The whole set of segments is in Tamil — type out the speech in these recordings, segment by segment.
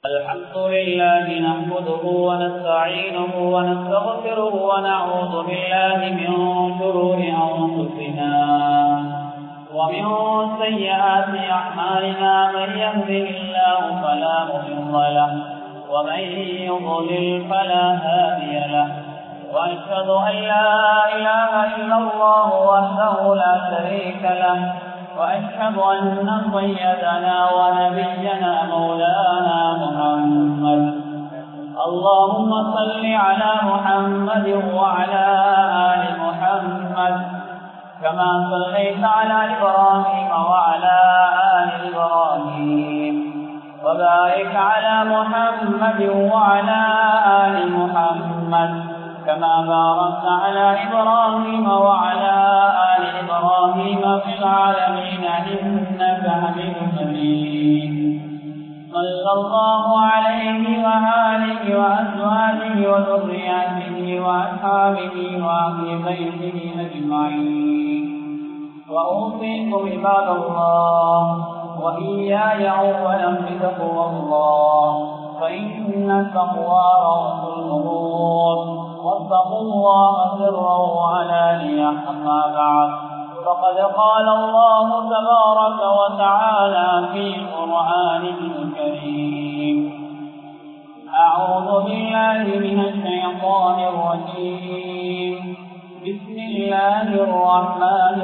الحمد لله نحمده ونستعينه ونستغفره ونعوذ بالله من شرور أنفسنا ومن سيئات أعمالنا من يهده الله فلا مضل له ومن يضلل فلا هادي له وأشهد أن لا إله إلا الله وحده لا شريك له وأشهد أن سيدنا ونبينا مولانا محمد اللهم صل على محمد وعلى آل محمد كما صليت على إبراهيم وعلى آل إبراهيم وبارك على محمد وعلى آل محمد كما باركت على إبراهيم وعلى آل إبراهيم في العالمين إنك حميد مجيد صلى الله عليه وآله وأزواجه وذرياته وأصحابه وأهل بيته أجمعين وأوصيكم عباد الله وإياي أولا بتقوى الله فإن التقوى رأس الأمور واتقوا الله سرا وعلانية أما بعد فقد قال الله تبارك وتعالى في قرآنه الكريم أعوذ بالله من الشيطان الرجيم بسم الله الرحمن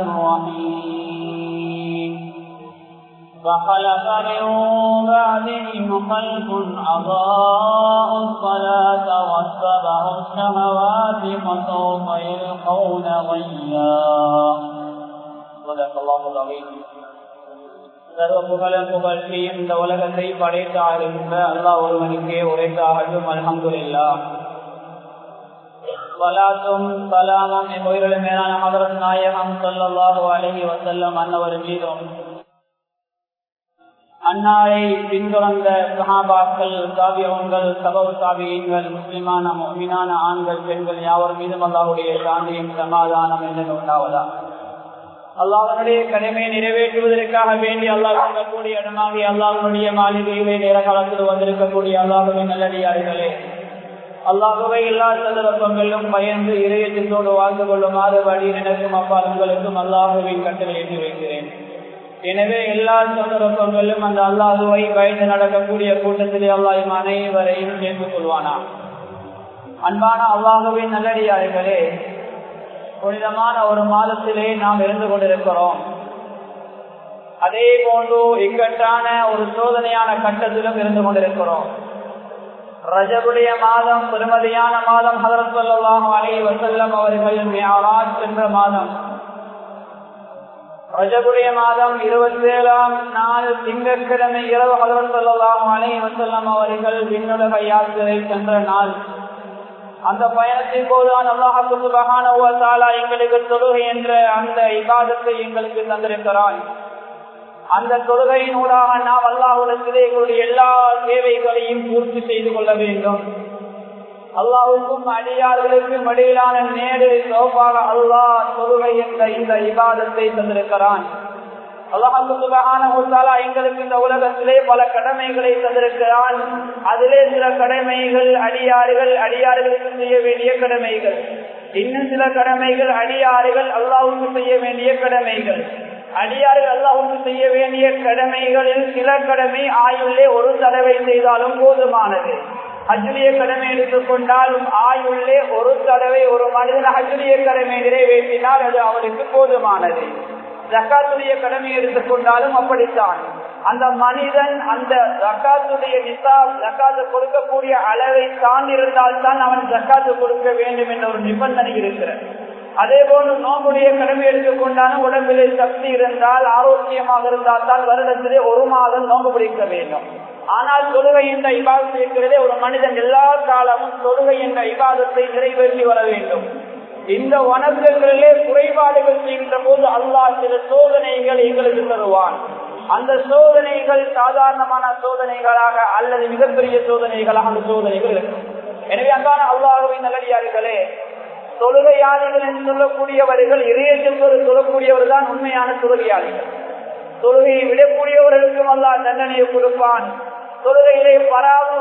الرحيم فخلف من بعدهم خلف أضاءوا الصلاة واتبعوا الشهوات فسوف يلقون غيا صدق الله العظيم சர்வ புகழ புகழ்ச்சியும் இந்த உலகத்தை படைத்தாருந்த அல்லா ஒருவனுக்கே உரைத்தாகட்டும் அலமதுல்லா வலாத்தும் சலாமும் என் உயிரிழந்த மேலான மதரத் நாயகம் சொல்லல்லாஹு அலஹி வசல்லம் அன்னவர் மீதும் அன்னாரை பின்தொடர்ந்த சஹாபாக்கள் சாபியவங்கள் சபவ் சாபியங்கள் முஸ்லிமான மீனான ஆண்கள் பெண்கள் யாவர் மீதும் அல்லாவுடைய சாந்தியும் சமாதானம் என்று உண்டாவதா அல்லாஹனுடைய கடமையை நிறைவேற்றுவதற்காக வேண்டி அல்லாஹ் சொல்லக்கூடிய இடமாகி அல்லாஹனுடைய மாளிகையிலே நேர காலத்தில் வந்திருக்கக்கூடிய அல்லாஹுவின் நல்லடியார்களே அல்லாஹுவை எல்லா சந்தர்ப்பங்களிலும் பயந்து இறையச்சத்தோடு வாழ்ந்து கொள்ளுமாறு வழி எனக்கும் அப்பா உங்களுக்கும் அல்லாஹுவின் கட்டளை ஏற்றி வைக்கிறேன் எனவே எல்லா சந்தர்ப்பங்களிலும் அந்த அல்லாஹுவை பயந்து நடக்கக்கூடிய கூட்டத்திலே அல்லாஹும் அனைவரையும் சேர்ந்து கொள்வானா அன்பான அல்லாஹுவின் நல்லடியார்களே புனிதமான ஒரு மாதத்திலே நாம் இருந்து கொண்டிருக்கிறோம் அதே போன்று இக்கட்டான ஒரு சோதனையான கட்டத்திலும் இருந்து கொண்டிருக்கிறோம் ரஜபுடைய மாதம் பெருமதியான மாதம் ஹதரத் சொல்லாம் அலி வசல்லம் அவர்கள் மியாராஜ் என்ற மாதம் ரஜபுடைய மாதம் இருபத்தி ஏழாம் நாள் திங்கட்கிழமை இரவு ஹதரத் சொல்லாம் அலி வசல்லம் அவர்கள் விண்ணுலக யாத்திரை சென்ற நாள் அந்த பயணத்தின் போதுதான் அல்லாஹாலா எங்களுக்கு தொழுகை என்ற அந்த இபாதத்தை எங்களுக்கு தந்திருக்கிறான் அந்த தொழுகையின் ஊடாக நாம் அல்லாஹுடத்திலே எங்களுடைய எல்லா தேவைகளையும் பூர்த்தி செய்து கொள்ள வேண்டும் அல்லாவுக்கும் அடியார்களுக்கும் இடையிலான நேரு சோப்பாக அல்லாஹ் தொழுகை என்ற இந்த இபாதத்தை தந்திருக்கிறான் அல்லாஹாலா எங்களுக்கு இந்த உலகத்திலே பல கடமைகளை தந்திருக்கிறான் அதிலே சில கடமைகள் அடியாறுகள் அடியாறுகளுக்கு செய்ய வேண்டிய கடமைகள் இன்னும் சில கடமைகள் அடியாறுகள் அல்லாவுக்கு செய்ய வேண்டிய கடமைகள் அடியார்கள் அல்லாவுக்கு செய்ய வேண்டிய கடமைகளில் சில கடமை ஆயுள்ளே ஒரு தடவை செய்தாலும் போதுமானது ஹஜ்ஜுடைய கடமை எடுத்துக்கொண்டாலும் ஆயுள்ளே ஒரு தடவை ஒரு மனிதன் ஹஜ்ஜுடைய கடமை நிறைவேற்றினால் அது அவருக்கு போதுமானது ஜக்காத்துடைய கடமை எடுத்துக்கொண்டாலும் அப்படித்தான் அந்த மனிதன் அந்த ஜக்காத்துடைய நிசா ஜக்காத்து கொடுக்கக்கூடிய அளவை தாண்டி இருந்தால் தான் அவன் ஜக்காத்து கொடுக்க வேண்டும் என்ற ஒரு நிபந்தனை இருக்கிறது அதே போன்று நோம்புடைய கடமை எடுத்துக்கொண்டாலும் உடம்பிலே சக்தி இருந்தால் ஆரோக்கியமாக இருந்தால் தான் வருடத்திலே ஒரு மாதம் நோம்பு பிடிக்க வேண்டும் ஆனால் தொழுகை என்ற இபாதத்தை இருக்கிறதே ஒரு மனிதன் எல்லா காலமும் தொழுகை என்ற இபாதத்தை நிறைவேற்றி வர வேண்டும் இந்த வணக்கங்களிலே குறைபாடுகள் செய்கின்ற போது அல்லாஹ் சில சோதனைகள் எங்களுக்கு தருவான் அந்த சோதனைகள் சாதாரணமான சோதனைகளாக அல்லது மிகப்பெரிய சோதனைகளாக அந்த சோதனைகள் இருக்கும் எனவே அன்பான அல்லாஹுவின் நல்லடியார்களே தொழுகையாளிகள் என்று சொல்லக்கூடியவர்கள் இறையச்சத்தோடு சொல்லக்கூடியவர் தான் உண்மையான தொழுகையாளிகள் தொழுகையை விடக்கூடியவர்களுக்கும் அல்லா தண்டனையை கொடுப்பான் தொழுகையிலே பராவு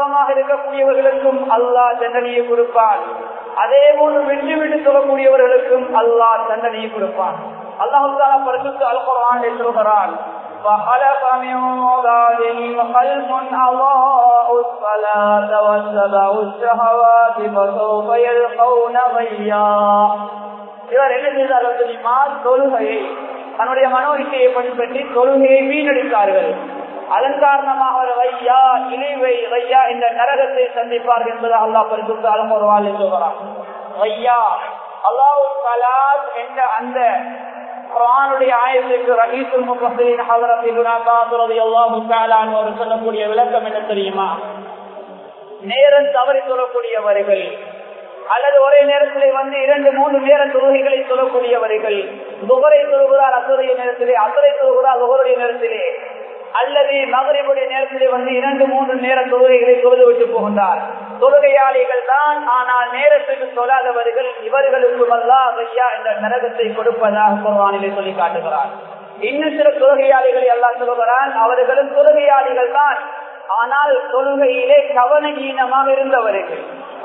பாராமுகமாக இருக்கக்கூடியவர்களுக்கும் அல்லாஹ் தண்டனையை கொடுப்பான் அதே போன்று வெற்றி விட்டு சொல்லக்கூடியவர்களுக்கும் அல்லாஹ் தண்டனையை கொடுப்பான் அல்லாஹால பரிசுத்து அல்குரான் சொல்கிறான் فخلف من بعدهم خلف أضاءوا الصلاة واتبعوا الشهوات فسوف يلقون غيا இவர் என்ன செய்தார்கள் தெரியுமா தொழுகையை தன்னுடைய மனோ இச்சையை பின்பற்றி தொழுகையை வீணடித்தார்கள் அதன் காரணமாக அவர் வையா இழிவை வையா இந்த நரகத்தை சந்திப்பார்கள் என்பதை அல்லாஹ் பரிசுத்து அலமுருவால் சொல்கிறார் வையா அல்லாஹு கலாத் என்ற அந்த குரானுடைய ஆயத்துக்கு ரஹீசுல் முஃபஸிரின் ஹஜரத் இப்னு அப்பாஸ் রাদিয়াল্লাহு தஆலா அவர் சொல்லக்கூடிய விளக்கம் என்ன தெரியுமா நேரம் தவறி சொல்லக்கூடியவர்கள் அல்லது ஒரே நேரத்திலே வந்து இரண்டு மூன்று நேர தொழுகைகளை சொல்லக்கூடியவர்கள் துகரை தொழுகிறார் அசுரைய நேரத்திலே அசுரை தொழுகிறார் துகருடைய நேரத்திலே அல்லது மகரிபுடைய நேரத்திலே வந்து இரண்டு மூன்று நேர தொழுகைகளை தொழுது விட்டு போகின்றார் தொழுகையாளிகள் தான் ஆனால் நேரத்துக்கு சொல்லாதவர்கள் இவர்களுக்கும் அல்லா ஐயா என்ற நரகத்தை கொடுப்பதாக குர்வானிலே சொல்லி காட்டுகிறார் இன்னும் சில தொழுகையாளிகளை எல்லாம் சொல்லுகிறான் அவர்களும் தொழுகையாளிகள் தான் ஆனால் தொழுகையிலே கவனஹீனமாக இருந்தவர்கள்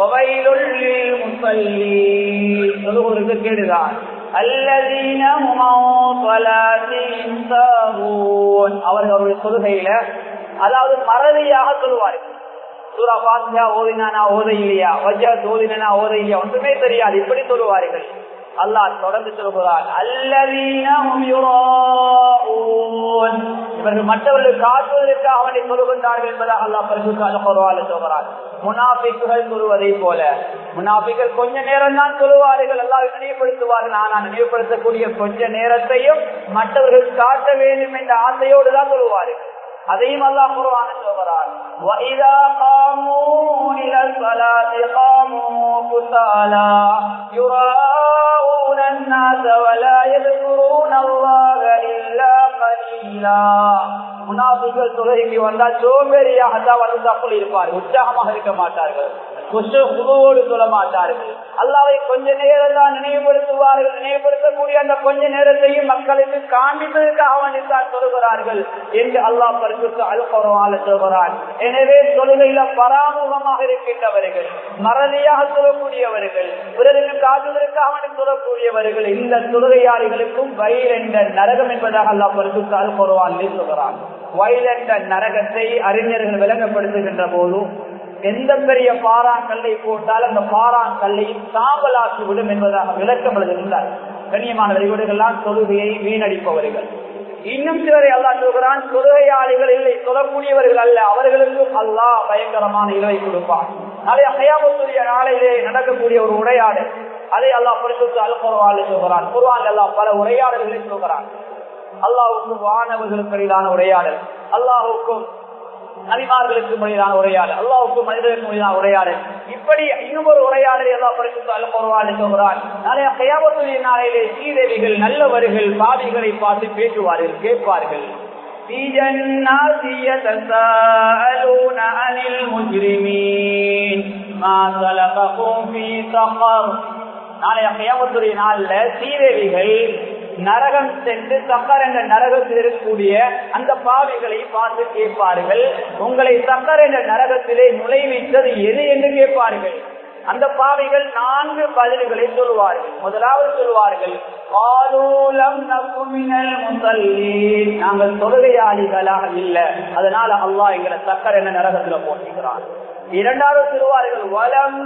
சொல்லுவதற்கு கேடுதான் அவர்களுடைய தொழுகையில அதாவது மறதியாக சொல்லுவார்கள் சூரா பாத்தியா ஓதினா ஓத இல்லையா வஜா ஓதினா ஓத இல்லையா ஒன்றுமே தெரியாது இப்படி சொல்லுவார்கள் அல்லாஹ் தொடர்ந்து சொல்கிறார் இவர்கள் மற்றவர்கள் காட்டுவதற்கு அவனை சொல்லுகின்றார்கள் என்பதாக அல்லாஹ் பரிசுத்தாக சொல்கிறார் முனாபிக்குகள் சொல்லுவதை போல முனாபிகள் கொஞ்ச நேரம் தான் சொல்லுவார்கள் எல்லாம் நினைவுபடுத்துவார்கள் ஆனால் நினைவுபடுத்தக்கூடிய கொஞ்ச நேரத்தையும் மற்றவர்கள் காட்ட வேண்டும் என்ற ஆசையோடு தான் சொல்லுவார்கள் அதையும் அல்லாஹ் குர்ஆன சொல்கிறார் وَإِذَا قَامُوا إِلَى الصَّلَاةِ قَامُوا كُسَالَى يُرَاءُونَ النَّاسَ وَلَا يَذْكُرُونَ اللَّهَ إِلَّا قَلِيلًا முனாபிகள் தொழுகைக்கு வந்தால் சோம்பேறியாக தான் வந்து தப்புள் இருப்பார் உற்சாகமாக இருக்க மாட்டார்கள் குழுவோடு சொல்ல மாட்டார்கள் அல்லாவை கொஞ்ச நேரம் தான் நினைவுபடுத்துவார்கள் நினைவுபடுத்தக்கூடிய அந்த கொஞ்ச நேரத்தையும் மக்களுக்கு காண்பிப்பதற்காக வேண்டித்தான் சொல்கிறார்கள் என்று அல்லாஹ் பரிசுக்கு அல்பரவால சொல்கிறான் எனவே தொழுகையில பராமுகமாக இருக்கின்றவர்கள் மறதியாக சொல்லக்கூடியவர்கள் பிறருக்கு காட்டுவதற்காக வேண்டி சொல்லக்கூடியவர்கள் இந்த தொழுகையாளிகளுக்கும் வயல் என்ற நரகம் என்பதாக அல்லாஹ் பரிசுக்கு அல்பரவான் சொல்கிறான் வயல் என்ற நரகத்தை அறிஞர்கள் விளங்கப்படுத்துகின்ற போதும் எந்த பெரிய பாறாங்கல்லை போட்டால் அந்த பாறாங்கல்லையும் சாம்பலாக்கி விடும் என்பதாக விளக்கம் எழுதுகின்றார் கண்ணியமான வழிபாடுகள்லாம் தொழுகையை வீணடிப்பவர்கள் இன்னும் சிலரை அல்லா சொல்கிறான் தொழுகையாளிகள் இல்லை சொல்லக்கூடியவர்கள் அல்ல அவர்களுக்கும் அல்லாஹ் பயங்கரமான இலவை கொடுப்பான் நாளை அகையாபத்துடைய நாளையிலே நடக்கக்கூடிய ஒரு உரையாடல் அதை அல்லாஹ் பரிசுத்து அல்புறவாள் சொல்கிறான் குர்வான் அல்லாஹ் பல உரையாடல்களை சொல்கிறான் அல்லாஹுக்கும் வானவர்களுக்கு இடையிலான உரையாடல் அல்லாஹுக்கும் நபிமார்களுக்கு மொழியான உரையாடல் அல்லாவுக்கு மனிதர்களுக்கு மொழியான உரையாடல் இப்படி இன்னும் ஒரு உரையாடல் எல்லா பரிசுத்தாலும் ஒருவாள் சொல்கிறான் நாளைய கையாபத்துடைய நாளையிலே ஸ்ரீதேவிகள் நல்லவர்கள் பாவிகளை பார்த்து பேசுவார்கள் கேட்பார்கள் في جنات يتساءلون عن المجرمين ما سلككم في سقر நாளைய கையாமத்துடைய நாள்ல ஸ்ரீதேவிகள் நரகம் சென்று சக்கர் என்ற நரகத்தில் இருக்கக்கூடிய அந்த பாவிகளை பார்த்து கேட்பார்கள் உங்களை சக்கர் என்ற நரகத்திலே நுழைவித்தது எது என்று கேட்பார்கள் அந்த பாவிகள் நான்கு பதில்களை சொல்வார்கள் முதலாவது சொல்வார்கள் காலூலம் நகுமினல் முசல்லி நாங்கள் தொழுகையாளிகளாக இல்லை அதனால அல்லாஹ் எங்களை சக்கர் என்ற நரகத்துல போட்டுகிறான் இரண்டாவது சொல்வார்கள் வலம்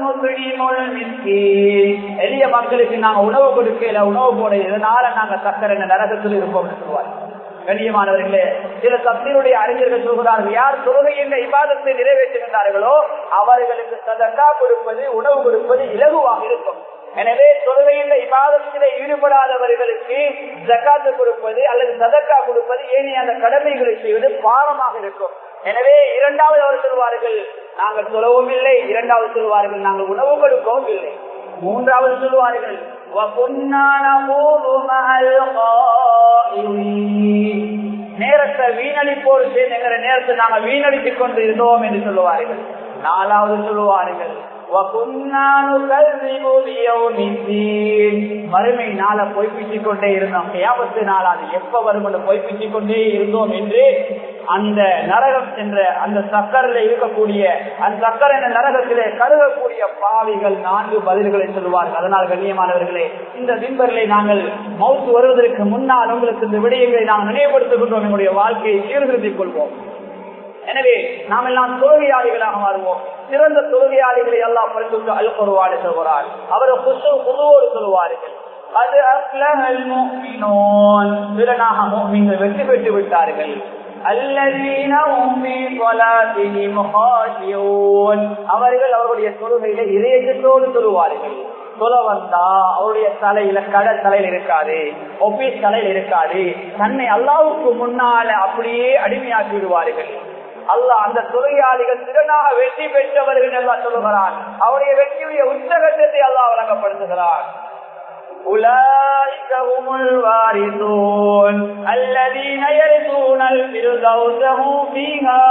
எளிய மக்களுக்கு நாங்க உணவு கொடுக்கல உணவு போட இதனால நாங்க சக்கர நரகத்தில் இருப்போம் சொல்வார்கள் கண்ணியமானவர்களே சில சத்தினுடைய அறிஞர்கள் சொல்கிறார்கள் யார் தொழுகை என்ற இபாதத்தை நிறைவேற்றுகின்றார்களோ அவர்களுக்கு சதக்கா கொடுப்பது உணவு கொடுப்பது இலகுவாக இருக்கும் எனவே தொழுகையில் இபாதத்திலே ஈடுபடாதவர்களுக்கு ஜக்காத்து கொடுப்பது அல்லது சதக்கா கொடுப்பது ஏனைய அந்த கடமைகளை செய்வது பாரமாக இருக்கும் எனவே இரண்டாவது அவர் சொல்வார்கள் நாங்கள் தொழவும் இல்லை இரண்டாவது சொல்வார்கள் நாங்கள் உணவு கொடுக்கவும் இல்லை மூன்றாவது சொல்வார்கள் நேரத்தை வீணடிப்போடு சேர்ந்து எங்கிற நேரத்தை நாங்கள் வீணடித்துக் கொண்டு இருந்தோம் என்று சொல்லுவார்கள் நாலாவது சொல்லுவார்கள் மறுமை நாள பொய்ப்பிச்சுக் கொண்டே இருந்தோம் ஏபத்து நாள் அது எப்ப வரும் என்று பொய்ப்பிச்சுக் கொண்டே இருந்தோம் என்று அந்த நரகம் என்ற அந்த சக்கரில் இருக்கக்கூடிய அந்த சக்கர என்ற நரகத்திலே கருகக்கூடிய பாவிகள் நான்கு பதில்களை சொல்லுவார்கள் அதனால் கண்ணியமானவர்களே இந்த விம்பர்களை நாங்கள் மவுத்து வருவதற்கு முன்னால் உங்களுக்கு இந்த விடயங்களை நாங்கள் நினைவுபடுத்துகின்றோம் எங்களுடைய வாழ்க்கையை சீர்திருத்திக் கொள்வோம் எனவே நாம் எல்லாம் தொழுகையாளிகளாக மாறுவோம் சிறந்த தொழுகையாளிகளை எல்லாம் பரிசுத்த அல்பொருவாடு சொல்கிறார் அவர் புதுவோடு சொல்லுவார்கள் அது அஸ்லஹல் முஃமினூன் திறனாக முஃமின்கள் வெற்றி பெற்று விட்டார்கள் الذين هم في صلاتهم خاشعون அவர்கள் அவருடைய தொழுகையில இதயத்தோடு சொல்லுவார்கள் சொல்ல வந்தா அவருடைய தலையில கடை தலையில இருக்காது ஒபீஸ் தலையில இருக்காது தன்னை அல்லாவுக்கு முன்னால அப்படியே அடிமையாக்கி விடுவார்கள் அல்லாஹ் அந்த தொழிலாளிகள் திறனாக வெற்றி பெற்றவர்கள் எல்லாம் சொல்லுகிறான் அவருடைய வெற்றியுடைய உச்சகட்டத்தை அல்லாஹ் வழங்கப்படுத்துகிறான் أولئك هم الوارثون الذين يرثون الفردوس هم فيها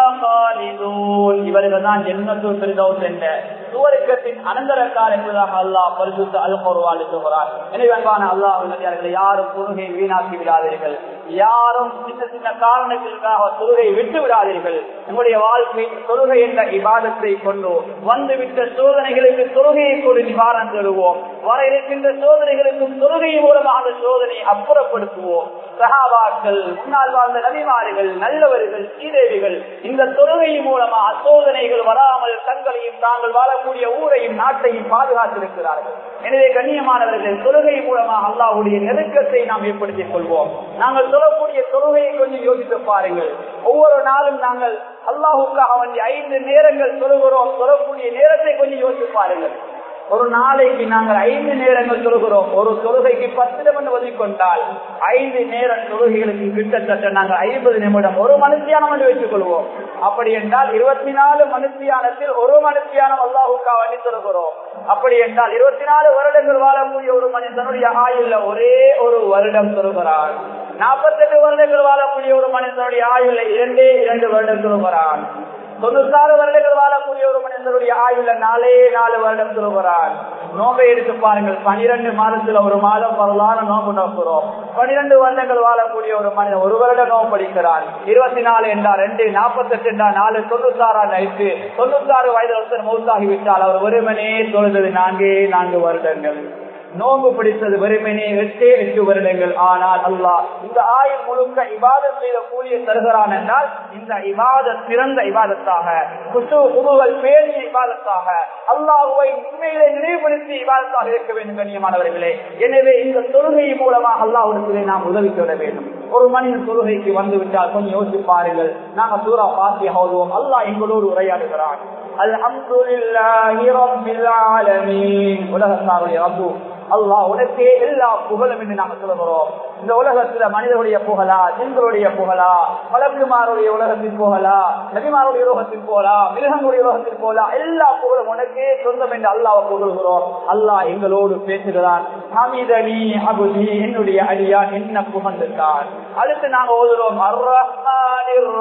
خالدون இவர்கள் தான் ஜென்னத்து ஃபிர்தௌஸ் என்ற சுவர்க்கத்தின் அனந்தரக்கார் என்பதாக அல்லாஹ் பரிசுத்த அல் குர்ஆன் சொல்கிறார் எனவே அன்பான அல்லாஹ் நல்லடியார்களை யாரும் தொழுகை வீணாக்கி விடாதீர்கள் யாரும் சின்ன சின்ன காரணத்திற்காக தொழுகை விட்டு விடாதீர்கள் நம்முடைய வாழ்க்கை தொழுகை என்ற இபாதத்தை கொண்டு வந்துவிட்ட சோதனைகளுக்கு தொழுகையை கொண்டு நிவாரணம் தருவோம் வர இருக்கின்ற சோதனைகளுக்கும் தொழுகை மூலமாக அந்த சோதனையை அப்புறப்படுத்துவோம் சகாபாக்கள் முன்னால் வாழ்ந்த நபிமார்கள் நல்லவர்கள் சீதேவிகள் இந்த தொழுகை மூலமா அசோதனைகள் வராமல் தங்களையும் தாங்கள் வாழக்கூடிய ஊரையும் நாட்டையும் பாதுகாத்திருக்கிறார்கள் எனவே கண்ணியமானவர்கள் தொழுகை மூலமாக அல்லாஹுடைய நெருக்கத்தை நாம் ஏற்படுத்திக் கொள்வோம் நாங்கள் சொல்லக்கூடிய தொழுகையை கொஞ்சம் யோசித்து பாருங்கள் ஒவ்வொரு நாளும் நாங்கள் அல்லாஹுக்காக வேண்டிய ஐந்து நேரங்கள் சொல்லுகிறோம் சொல்லக்கூடிய நேரத்தை கொஞ்சம் யோசித்து பாருங்கள் ஒரு நாளைக்கு நாங்கள் ஐந்து நேரங்கள் சொல்கிறோம் ஒரு தொழுகைக்கு பத்து நிமிடம் ஒதுக்கொண்டால் ஐந்து நேரம் தொழுகைகளுக்கு கிட்டத்தட்ட நாங்கள் ஐம்பது நிமிடம் ஒரு மனுஷியானம் என்று வைத்துக் கொள்வோம் அப்படி என்றால் இருபத்தி நாலு மனுஷியானத்தில் ஒரு மனுஷியானம் அல்லாஹுக்கா வண்டி சொல்கிறோம் அப்படி என்றால் இருபத்தி நாலு வருடங்கள் வாழக்கூடிய ஒரு மனிதனுடைய ஆயுள்ல ஒரே ஒரு வருடம் சொல்கிறான் நாற்பத்தெட்டு வருடங்கள் வாழக்கூடிய ஒரு மனிதனுடைய ஆயுள்ல இரண்டே இரண்டு வருடம் சொல்கிறான் தொண்ணூத்தாறு வருடங்கள் வாழக்கூடிய ஒரு மனிதனுடைய ஆயுள்ள நாலே நாலு வருடம் சொல்கிறான் நோம்பை எடுத்து பாருங்கள் பனிரெண்டு மாதத்துல ஒரு மாதம் வரலாறு நோம்பு நோக்குறோம் பனிரெண்டு வருடங்கள் வாழக்கூடிய ஒரு மனிதன் ஒரு வருடம் நோம்பு படிக்கிறான் இருபத்தி நாலு என்றா ரெண்டு நாற்பத்தி எட்டு என்றா நாலு தொண்ணூத்தாறா நைட்டு தொண்ணூத்தாறு வயது ஒருத்தர் மௌத்தாகிவிட்டால் அவர் ஒருமனே தொழுதது நான்கே நான்கு வருடங்கள் நோம்பு பிடித்தது வெறுமனே எட்டே எட்டு வருடங்கள் ஆனால் அல்லாஹ் இந்த ஆயுள் முழுக்க இபாதத் செய்த கூலியை தருகிறான் என்றால் இந்த இபாத சிறந்த இபாதத்தாக குசு குழுவல் பேணிய இபாதத்தாக அல்லாஹுவை உண்மையிலே நினைவுபடுத்தி இபாதத்தாக இருக்க வேண்டும் கண்ணியமானவர்களே எனவே இந்த தொழுகை மூலமாக அல்லாஹுடத்திலே நாம் உதவி விட வேண்டும் ஒரு மனிதன் தொழுகைக்கு வந்து விட்டால் கொஞ்சம் யோசிச்சு பாருங்கள் நாங்கள் சூறா பாத்திய ஓதுவோம் அல்லாஹ் எங்களோடு உரையாடுகிறான் அல்ஹம்துலில்லாஹி ரப்பில் ஆலமீன் உலகத்தாருடைய ரப்பு அல்லாஹ் உனக்கே எல்லா புகழும் என்று நாங்கள் சொல்லுகிறோம் இந்த உலகத்துல மனிதனுடைய புகழா சிங்களுடைய புகழா வழக்குமாருடைய உலகத்தின் புகழா நபிமாருடைய உலகத்தின் போலா மிருகங்களுடைய உலகத்தின் போலா எல்லா புகழும் உனக்கே சொந்தம் என்று அல்லாஹ் புகழ்கிறோம் அல்லாஹ் எங்களோடு பேசுகிறான் ஹமிதனி அபுதி என்னுடைய அடியா என்ன புகழ்ந்துட்டான் அடுத்து நாங்க ஓதுறோம் அர் ரஹ்மானிர்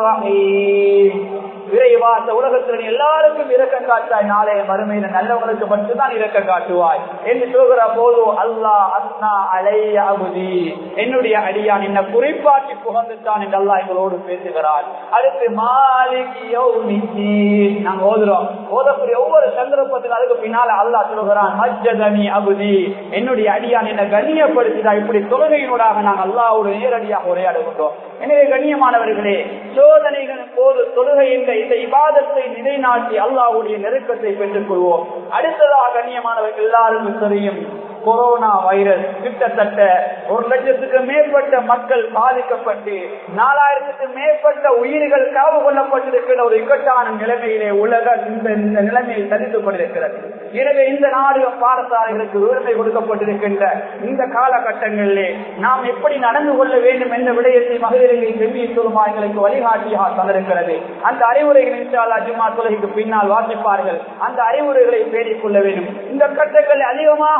ரஹீம் விரைவா அந்த உலகத்தில் எல்லாருக்கும் இரக்கம் காட்டாய் நாளைய மறுமையில நல்லவங்களுக்கு மட்டும்தான் இரக்கம் காட்டுவாய் என்று சொல்கிற போது அல்லாஹ் அஸ்னா அலைய அபுதி என்னுடைய அடியான் என்ன குறிப்பாக்கி புகழ்ந்துட்டான் என்று அல்லாஹ் எங்களோடு பேசுகிறார் அடுத்து மாலிகி நாங்க ஓதுறோம் ஓதக்கூடிய ஒவ்வொரு சந்தர்ப்பத்தில் அதுக்கு பின்னால அல்லாஹ் சொல்கிறான் மஜ்ஜதனி அபுதி என்னுடைய அடியான் என்ன கண்ணியப்படுத்திதா இப்படி தொழுகையினூடாக நாங்கள் அல்லாவோடு நேரடியாக உரையாடுகின்றோம் எனவே கண்ணியமானவர்களே சோதனைகளின் போது தொழுகை என்ற இந்த இபாதத்தை நிலைநாட்டி அல்லாவுடைய நெருக்கத்தை பெற்றுக் கொள்வோம் அடுத்ததாக கண்ணியமானவர்கள் எல்லாருக்கும் தெரியும் கொரோனா வைரஸ் கிட்டத்தட்ட ஒரு லட்சத்துக்கு மேற்பட்ட மக்கள் பாதிக்கப்பட்டு நாலாயிரத்துக்கு மேற்பட்ட உயிர்கள் காவு கொள்ளப்பட்டிருக்கிற ஒரு இக்கட்டான நிலைமையிலே உலக இந்த இந்த நிலைமையில் தடுத்துக் கொண்டிருக்கிறது எனவே இந்த நாடு பாடசாலைகளுக்கு உரிமை கொடுக்கப்பட்டிருக்கின்ற இந்த காலகட்டங்களிலே நாம் எப்படி நடந்து கொள்ள வேண்டும் என்ற விடயத்தை மகளிரை செம்மி சொல்லுமா எங்களுக்கு வழிகாட்டியாக தந்திருக்கிறது அந்த அறிவுரைகள் இன்ஷால்லா ஜும்மா தொலைக்கு பின்னால் வாசிப்பார்கள் அந்த அறிவுரைகளை பேணிக் கொள்ள வேண்டும் இந்த கட்டங்களில் அதிகமாக அல்லாஹ்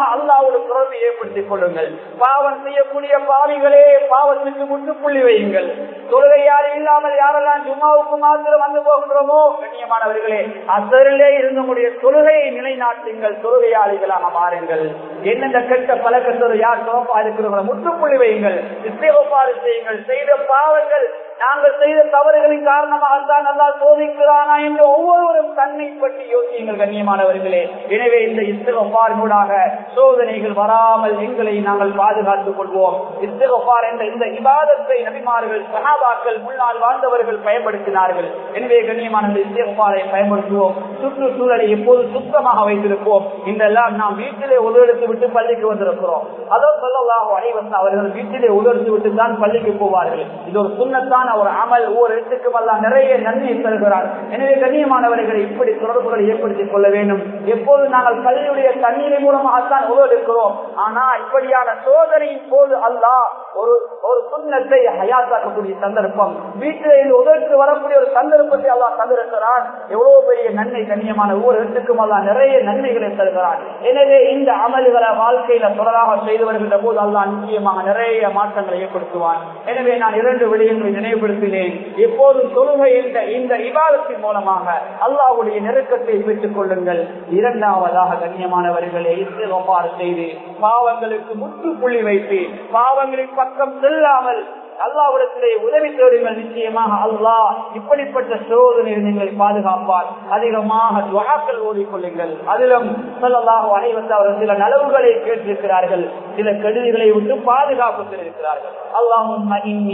அல்லாவோடு தொடர்பு ஏற்படுத்திக் கொள்ளுங்கள் பாவம் செய்யக்கூடிய பாவிகளே பாவத்துக்கு முற்றுப்புள்ளி வையுங்கள் தொழுகையால் இல்லாமல் யாரெல்லாம் ஜும்மாவுக்கு மாத்திரம் வந்து போகின்றோமோ கண்ணியமானவர்களே அசரிலே இருந்தமுடைய தொழுகையை நிலைநாட்டுங்கள் தொழுகையாளிகளாக மாறுங்கள் என்னென்ன கெட்ட பழக்கத்தோடு யார் சிறப்பா இருக்கிறவங்கள முற்றுப்புள்ளி வையுங்கள் இசைவப்பாறு செய்யுங்கள் செய்த பாவங்கள் நாங்கள் செய்த தவறுகளின் காரணமாகத்தான் நல்லா சோதிக்கிறானா என்று ஒவ்வொருவரும் தன்னை பற்றி யோசியுங்கள் கண்ணியமானவர்களே எனவே இந்த இஸ்திகபாரினூடாக சோதனைகள் வராமல் எங்களை நாங்கள் பாதுகாத்துக் கொள்வோம் இஸ்திகபார் என்ற இந்த இபாதத்தை நபிமார்கள் சகாபாக்கள் முன்னால் வாழ்ந்தவர்கள் பயன்படுத்தினார்கள் எனவே கண்ணியமான இந்த இஸ்திகபாரை பயன்படுத்துவோம் சுற்றுச்சூழலை எப்போது சுத்தமாக வைத்திருப்போம் இன்றெல்லாம் நாம் வீட்டிலே உதவெடுத்து விட்டு பள்ளிக்கு வந்திருக்கிறோம் அதோ சொல்லலாம் அனைவரும் அவர்கள் வீட்டிலே உதவெடுத்து விட்டு தான் பள்ளிக்கு போவார்கள் இது ஒரு சுண்ணத்தான் ஒரு அமல் ஒவ்வொரு இடத்துக்கும் எல்லாம் நிறைய நன்மை தருகிறார் எனவே கண்ணியமானவர்களை இப்படி தொடர்புகளை ஏற்படுத்திக் கொள்ள வேண்டும் எப்போது நாங்கள் கல்வியுடைய தண்ணீரை மூலமாகத்தான் உதவெடுக்கிறோம் ஆனா இப்படியான சோதனையின் போது அல்லாஹ் ஒரு ஒரு சுண்ணத்தை ஹயாத்தாக்கக்கூடிய சந்தர்ப்பம் வீட்டில் உதவிக்கு வரக்கூடிய ஒரு சந்தர்ப்பத்தை அல்லாஹ் தந்திருக்கிறான் எவ்வளவு பெரிய நன்மை கண்ணியமான ஒவ்வொரு இடத்துக்கும் அல்லாஹ் நிறைய நன்மைகளை தருகிறான் எனவே இந்த அமல்களை வாழ்க்கையில தொடராக செய்து வருகின்ற போது அல்லாஹ் நிச்சயமாக நிறைய மாற்றங்களை ஏற்படுத்துவான் எனவே நான் இரண்டு விடயங்களை நினைவுபடுத்தினேன் எப்போதும் தொழுகை என்ற இந்த விவாதத்தின் மூலமாக அல்லாஹ்வுடைய நெருக்கத்தை பெற்றுக் கொள்ளுங்கள் இரண்டாவதாக கண்ணியமானவர்களை ஒப்பாறு செய்து பாவங்களுக்கு முற்றுப்புள்ளி வைத்து பாவங்களின் பக்கம் செல்லாமல் அல்லாவிடத்திலே உதவி தேடுங்கள் நிச்சயமாக அல்லாஹ் இப்படிப்பட்ட சோதனையில் நீங்கள் பாதுகாப்பார் அதிகமாக துவாக்கள் ஓடிக்கொள்ளுங்கள் அதிலும் சொல்லலாக அனைவரும் அவர்கள் சில நலவுகளை கேட்டிருக்கிறார்கள் சில கெடுதிகளை விட்டு பாதுகாப்பு தெரிவிக்கிறார்கள் அல்லாஹும்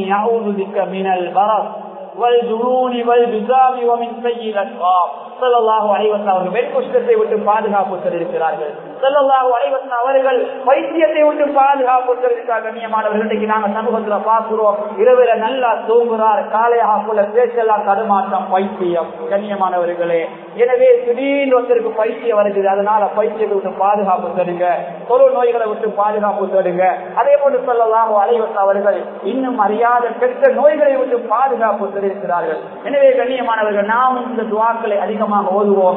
மினல் பரஸ் والجنون والجزام ومن سيء الأسقام செல்லல்லாஹு அலைவசன் அவர்கள் வெண்குஷ்டத்தை விட்டு பாதுகாப்பு தெரிவிக்கிறார்கள் செல்லல்லாஹு அலைவசன் அவர்கள் வைத்தியத்தை விட்டு பாதுகாப்பு தெரிவித்தார் கண்ணியமானவர்கள் இன்றைக்கு நாங்க சமூகத்துல பார்க்கிறோம் இரவுல நல்லா தூங்குறார் காலையாக போல பேச்செல்லாம் தடுமாற்றம் பைத்தியம் கண்ணியமானவர்களே எனவே திடீர்னு ஒருத்தருக்கு பைத்தியம் வருகிறது அதனால பைத்தியத்தை விட்டு பாதுகாப்பு தருங்க தொழு நோய்களை விட்டு பாதுகாப்பு தருங்க அதே போன்று சொல்லலாம் அலைவசன் அவர்கள் இன்னும் அறியாத கெட்ட நோய்களை விட்டு பாதுகாப்பு தெரிவிக்கிறார்கள் எனவே கண்ணியமானவர்கள் நாம் இந்த துவாக்களை அதிகமாக ஓதுவோம்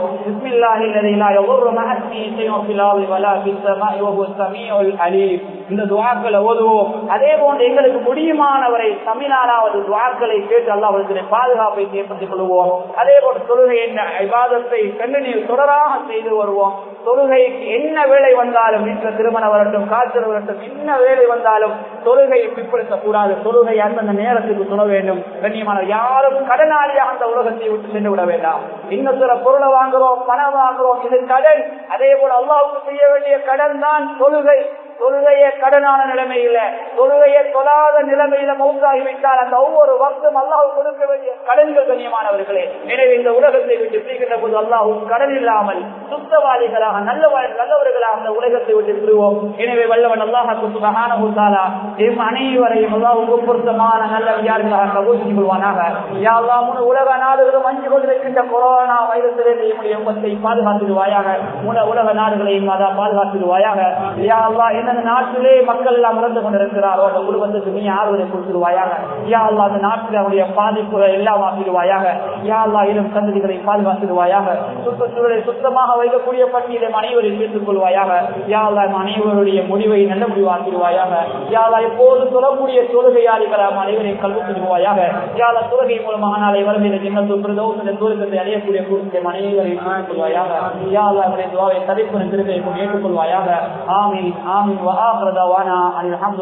இந்த துவாக்களை ஓதுவோம் அதே போன்று எங்களுக்கு முடியுமானவரை தமிழ்நாடாவது துவாக்களை கேட்டு அல்லாவுடைய பாதுகாப்பை ஏற்படுத்திக் கொள்வோம் அதே போன்று தொழுகை என்ன விவாதத்தை கண்டனியில் தொடராக செய்து வருவோம் தொழுகைக்கு என்ன வேலை வந்தாலும் வீட்டில் திருமணம் வரட்டும் காய்ச்சல் வரட்டும் என்ன வேலை வந்தாலும் தொழுகையை பிற்படுத்தக் கூடாது தொழுகை அந்தந்த நேரத்துக்கு சொல்ல வேண்டும் கண்ணியமான யாரும் கடனாளியாக அந்த உலகத்தை விட்டு சென்று விட வேண்டாம் இன்னும் சில பொருளை வாங்குறோம் பணம் வாங்குறோம் இது கடன் அதே போல அல்லாவுக்கு செய்ய வேண்டிய கடன் தான் தொழுகை தொழுகைய கடனான நிலைமையில தொழுகைய தொழாத நிலைமையில மௌத்தாகிவிட்டால் அந்த ஒவ்வொரு வக்தும் அல்லாஹ் கொடுக்க வேண்டிய கடன்கள் கண்ணியமானவர்களே எனவே இந்த உலகத்தை விட்டு பிரிக்கின்ற போது அல்லாஹும் கடன் இல்லாமல் சுத்தவாளிகளாக நல்ல நல்லவர்களாக அந்த உலகத்தை விட்டு பிரிவோம் எனவே வல்லவன் அல்லாஹுக்கு சுபகான உத்தாலா எம் அனைவரையும் அல்லாஹுக்கு பொருத்தமான நல்ல வியாதிகளாக கபூல் செஞ்சு கொள்வானாக யாழ்லாம் உலக நாடுகளும் அஞ்சு கொண்டிருக்கின்ற கொரோனா வைரஸிலிருந்து என்னுடைய உப்பத்தை பாதுகாத்துடுவாயாக உலக நாடுகளையும் அதான் பாதுகாத்துடுவாயாக யா அல்லா எந்தெந்த நாட்டிலே மக்கள் எல்லாம் இறந்து கொண்டிருக்கிறாரோ அந்த குடும்பத்துக்கு நீ ஆறுவதை கொடுத்துருவாயாக யா அல்லா அந்த நாட்டில் அவருடைய பாதிப்புகளை எல்லாம் ஆக்கிடுவாயாக யா அல்லா இளம் சந்ததிகளை பாதுகாத்துடுவாயாக சுற்றுச்சூழலை சுத்தமாக வைக்கக்கூடிய பட்டியலை அனைவரையும் சேர்த்துக் கொள்வாயாக யா அல்லா அனைவருடைய முடிவை நல்ல முடிவாக்கிடுவாயாக யா அல்லா எப்போது சொல்லக்கூடிய தொழுகையாளிகள் அனைவரையும் கல்வி செய்வாயாக யா அல்லா தொழுகை மூலமாக நாளை வருகிற ஜின்னத்து பிரதோஷ தூரத்தை அடையக்கூடிய கூட்டத்தை அனைவரையும் சேர்த்துக் கொள்வாயாக யா அல்லா அவருடைய துவாவை தவிர்ப்பு திருப்பை ஏற்றுக்கொள்வாயாக ஆமீன் ஆமீன் وآخر دعوانا أن الحمد